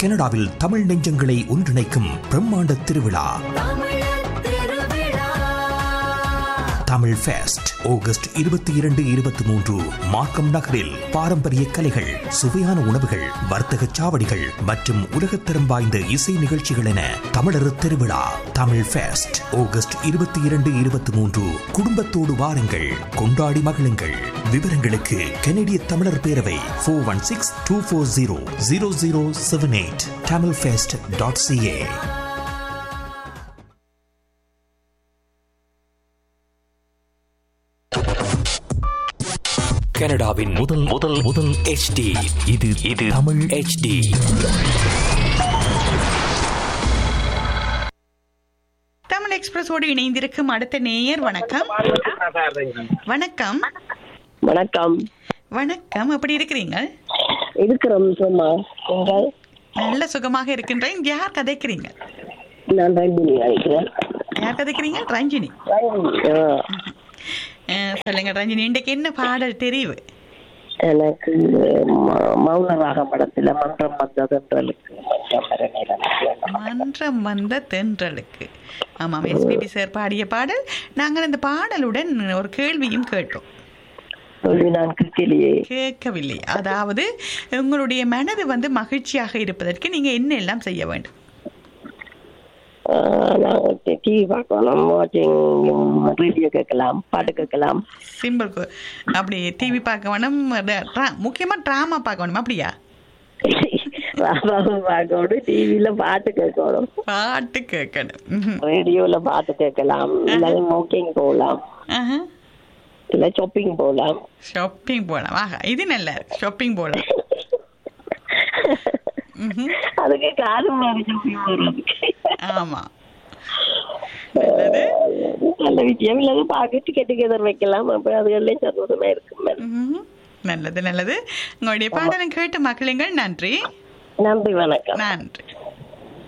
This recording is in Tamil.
கனடாவில் தமிழ் நெஞ்சங்களை ஒன்றிணைக்கும் பிரம்மாண்ட திருவிழா தமிழ் ஃபெஸ்ட் ஆகஸ்ட் இருபத்தி இரண்டு இருபத்தி மூன்று மார்க்கம் நகரில் பாரம்பரிய கலைகள் சுவையான உணவுகள் வர்த்தக சாவடிகள் மற்றும் உலகத்தரம் வாய்ந்த இசை நிகழ்ச்சிகள் என தமிழர் திருவிழா தமிழ் ஃபெஸ்ட் ஆகஸ்ட் இருபத்தி இரண்டு இருபத்தி மூன்று குடும்பத்தோடு வாருங்கள் கொண்டாடி மகிழுங்கள் விவரங்களுக்கு கனடிய தமிழர் பேரவை four one six two four zero zero zero seven eight Tamil fest dot CA கனடாவின் முதல் முதல் முதல் HD இது இது தமிழ் HD தமிழ் எக்ஸ்பிரஸோடு இணைந்திருக்கும் அடுத்த நேயர் வணக்கம் வணக்கம் வணக்கம் வணக்கம் எப்படி இருக்கிறீங்க இருக்கிறோம் சும்மா நீங்கள் நல்ல சுகமாக இருக்கின்றேன் யார் கதைக்கிறீங்க நான் ரஞ்சினி அழைக்கிறேன் யார் கதைக்கிறீங்க ரஞ்சினி ஆ, அஹ், சொல்லுங்க ரஞ்சினி இன்றைக்கு என்ன பாடல் தெரிவு எனக்கு ம- மௌனராக படத்துல மன்றம் வந்ததென்றலுக்கு மன்றம் வர நேரம் வேண்டாம். மன்றம் வந்த தென்றலுக்கு ஆமாம் எஸ்பிபி சார் பாடிய பாடல் நாங்கள் இந்த பாடலுடன் ஒரு கேள்வியும் கேட்டோம் சொல்லி நான் கேட்கலையே கேட்கவில்லை அதாவது உங்களுடைய மனது வந்து மகிழ்ச்சியாக இருப்பதற்கு நீங்க என்ன எல்லாம் செய்ய வேண்டும் ஆ, நான் டிவி பார்க்கணும் வாட்சிங் ரேடியோ கேட்கலாம் பாட்டு கேட்கலாம் சிம்பிள் கு- அப்படி டிவி பார்க்க வேணும் ட- ட்ரா- முக்கியமா ட்ராமா பார்க்க வேணும் அப்படியா ராமாவும் பார்க்கணும் டிவியில பாட்டு கேட்கணும் பாட்டு கேட்கணும் ம்ஹும். ரேடியோல பாட்டு கேட்கலாம் இல்லை வாக்கிங் போகலாம் ஆஹா. இல்லை ஷாப்பிங் போகலாம் ஷாப்பிங் போகலாம் ஆஹா இது நல்ல ஷாப்பிங் போகலாம் ம்ஹும். அதுக்கு காலம் மாதிரி ஷாப்பிங் போகிறதுக்கு ஆமா நல்லது நல்ல விஷயம் இல்லாத பாக்கெட் கெட்டுகெதர் வைக்கலாம் அப்ப அதுகளே சந்தோஷமா இருக்கும் ம்ஹும். நல்லது நல்லது உங்களுடைய பாடலை கேட்டு மக்களுங்கள் நன்றி நன்றி வணக்கம் நன்றி